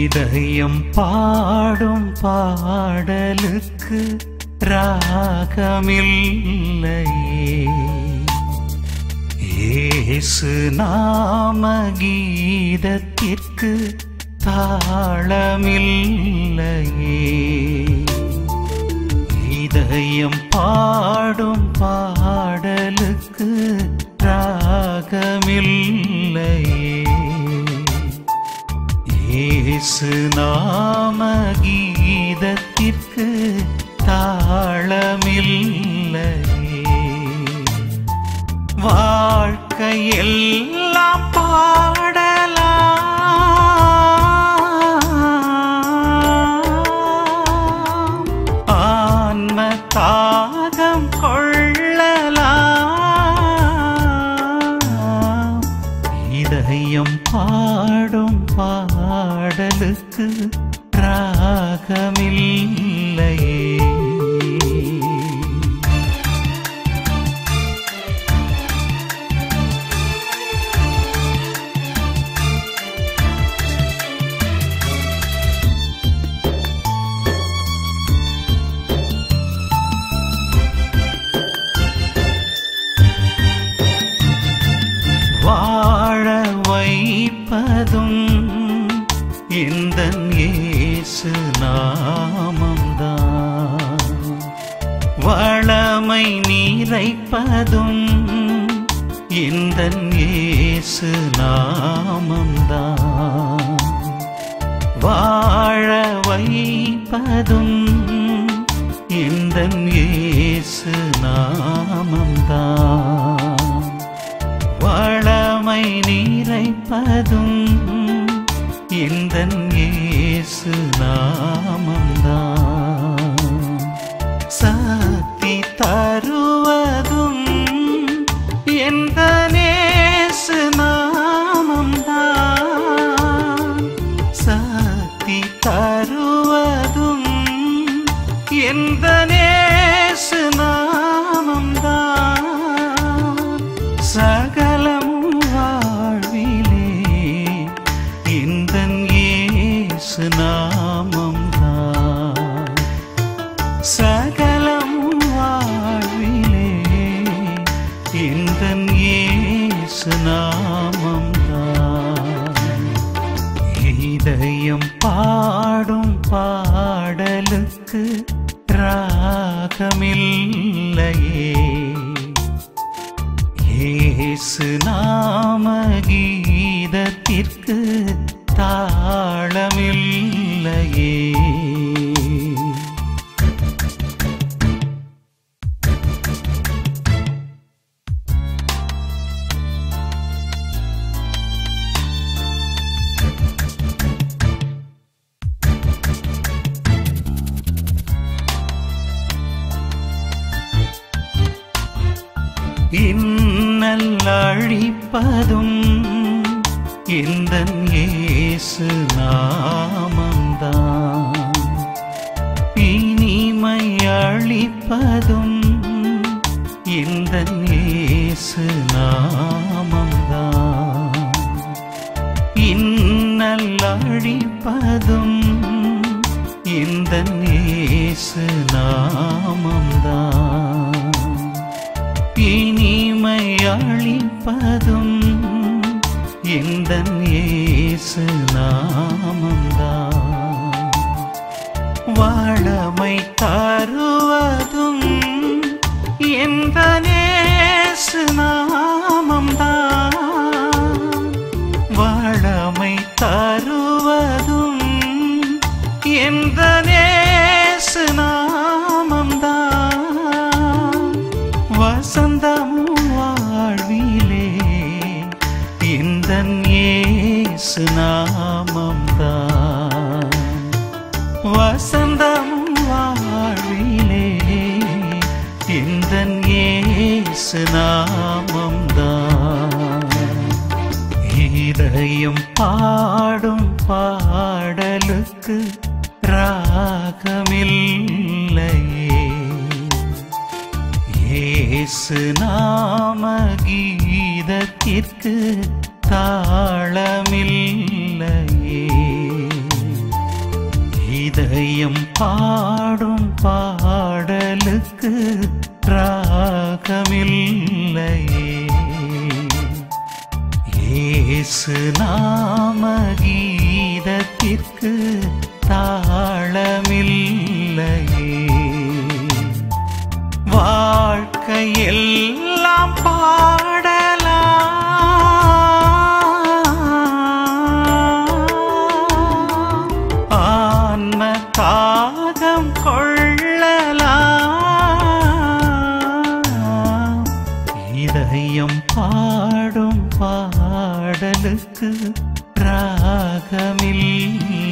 இதயம் பாடும் பாடலுக்கு ராகமில்லையே இயேசு நாம கீதத்திற்கு தாளமில்லையே இதயம் பாடும் பாடலுக்கு ராகமில்லையே இயேசு நாம கீதத்திற்கு தாளமில்லையே வாழ்க்கையெல்லாம் பாடலாம் ஆன்ம தாகம் கொள்ளலாம் இதயம் பாடும் பாடலுக்கு ராகமில்லையே வாழ வைப்பதும் இந்த இயேசு நாமம்தான் வளமை நிறைப்பதும் இந்த இயேசு நாமம்தான் வாழ வைப்பதும் இந்த இயேசு நாமம்தான் வளமை நிறைப்பதும் இந்த இயேசு நாமம்தான் சக்தி தருவதும் எந்த நேசு நாமம்தான் சக்தி தருவதும் எந்த நேசு நாமம்தான் சகலமும் வாழ்விலே இந்த இயேசு நாமம்தான் சகலமும் வாழ்விலே இந்த இயேசு நாமம்தான் இதயம் பாடும் பாடலுக்கு ராகமில்லையே இயேசு நாம கீதத்திற்கு தாளமில்லையே இன்னல் அழிப்பதும் இந்த இயேசு நாமம்தான் இனிமை அழிப்பதும் இந்த இயேசு நாமம்தான் இன்னல் அழிப்பதும் இந்த இயேசு நாமம்தான் இனிமை அழிப்பதும் இந்த இயேசு நாமம்தான் வாழமை தருவதும் எந்த நேசு நாமம்தான் வாழமை தருவதும் எந்த நேசு நாமம்தான் வசந்தமும் வாழ்விலே இந்த இயேசு நாமம்தான் வசந்தமும் வாழ்விலே இந்த இயேசு நாமம்தான் இதயம் பாடும் பாடலுக்கு ராகமில்லையே இயேசு நாம கீதத்திற்கு தாளமில்லையே பாடும் பாடலுக்கு ராகமில்லையே இயேசு நாம கீதத்திற்கு தாளமில்லையே வாழ்க்கையெல்லாம் பாடலாம் ஆன்ம தாகம் கொள்ளலாம் இதயம் பாடும் பாடலுக்கு ராகமில்லையே